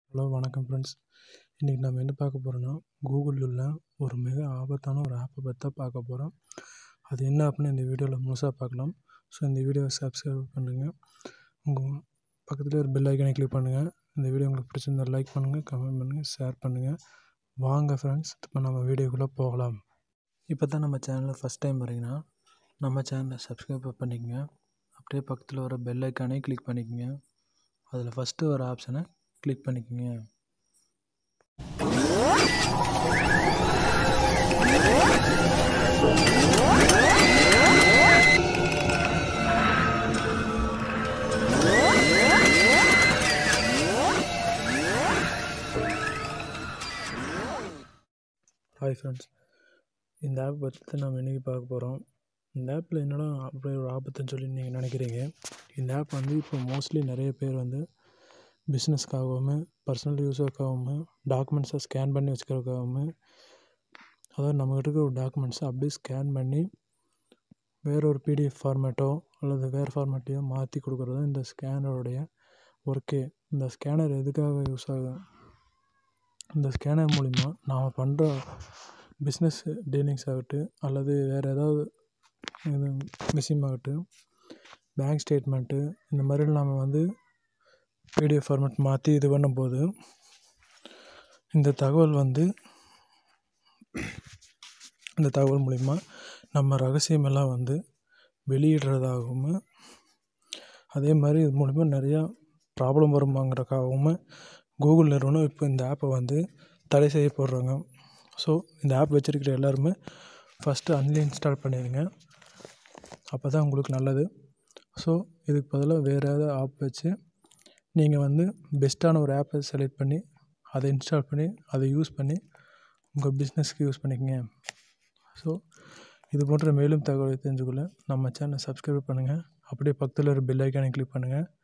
hello வணக்கம் friends இன்றைக்கி நம்ம என்ன பார்க்க போகிறோன்னா கூகுளில் உள்ள ஒரு மிக ஆபத்தான ஒரு ஆப்பை பற்றி தான் பார்க்க போகிறோம் அது என்ன ஆப்னு இந்த வீடியோவில் முழுசாக பார்க்கலாம் ஸோ இந்த வீடியோவை சப்ஸ்கிரைப் பண்ணுங்கள் உங்கள் பக்கத்தில் ஒரு பெல் ஐக்கானை கிளிக் பண்ணுங்கள் இந்த வீடியோ உங்களுக்கு பிடிச்சிருந்தா லைக் பண்ணுங்கள் கமெண்ட் பண்ணுங்கள் ஷேர் பண்ணுங்கள் வாங்க ஃப்ரெண்ட்ஸ் இப்போ நம்ம வீடியோக்குள்ளே போகலாம் இப்போ தான் நம்ம சேனலில் ஃபஸ்ட் டைம் வரீங்கன்னா நம்ம சேனலை சப்ஸ்கிரைப் பண்ணிக்கங்க அப்படியே பக்கத்தில் வர பெல் ஐக்கானே கிளிக் பண்ணிக்கங்க அதில் ஃபஸ்ட்டு வர ஆப்ஷனை கிளிக் பண்ணிக்கோங்க ஹாய் ஃப்ரெண்ட்ஸ் இந்த ஆப் பற்றி தான் நம்ம இன்றைக்கி பார்க்க போகிறோம் இந்த ஆப்பில் என்னடா அப்படி ஒரு ஆபத்துன்னு சொல்லி நீங்கள் நினைக்கிறீங்க இந்த ஆப் வந்து இப்போ மோஸ்ட்லி நிறைய பேர் வந்து பிஸ்னஸ்க்காகவும் பர்சனல் யூஸுக்காகவும் டாக்குமெண்ட்ஸை ஸ்கேன் பண்ணி வச்சுக்கிறதுக்காகவும் அதாவது நம்மகிட்ட இருக்கிற ஒரு டாக்குமெண்ட்ஸை அப்படியே ஸ்கேன் பண்ணி வேற ஒரு பிடிஎஃப் ஃபார்மேட்டோ அல்லது வேறு ஃபார்மேட்டையோ மாற்றி கொடுக்குறது இந்த ஸ்கேனருடைய ஒர்க்கே இந்த ஸ்கேனர் எதுக்காக யூஸ் ஆகும் இந்த ஸ்கேனர் மூலிமா நாம் பண்ணுற பிஸ்னஸ் டீலிங்ஸ் ஆகட்டும் அல்லது வேறு ஏதாவது இது மிஷின் ஆகட்டும் பேங்க் ஸ்டேட்மெண்ட்டு இந்த மாதிரி நம்ம வந்து பிடிஎஃப் ஃபார்மேட் மாற்றி இது பண்ணும்போது இந்த தகவல் வந்து இந்த தகவல் மூலிமா நம்ம ரகசியமெல்லாம் வந்து வெளியிடுறதாகவும் அதே மாதிரி இது மூலிமா நிறையா ப்ராப்ளம் வருமாங்கிறக்காகவும் கூகுள் நிறுவனம் இப்போ இந்த ஆப்பை வந்து தடை செய்ய போடுறாங்க ஸோ இந்த ஆப் வச்சுருக்கிற எல்லாருமே ஃபஸ்ட்டு அன்இன்ஸ்டால் பண்ணிடுங்க அப்போ தான் உங்களுக்கு நல்லது ஸோ இதுக்கு பதிலாக வேறு ஏதாவது ஆப் வச்சு நீங்கள் வந்து பெஸ்ட்டான ஒரு ஆப்பை செலக்ட் பண்ணி அதை இன்ஸ்டால் பண்ணி அதை யூஸ் பண்ணி உங்கள் பிஸ்னஸ்க்கு யூஸ் பண்ணிக்கங்க ஸோ இது போன்ற மேலும் தகவலை தெரிஞ்சுக்கொள்ள நம்ம சேனலை சப்ஸ்கிரைப் பண்ணுங்கள் அப்படியே பக்கத்தில் ஒரு பெல் ஐக்கானை கிளிக் பண்ணுங்கள்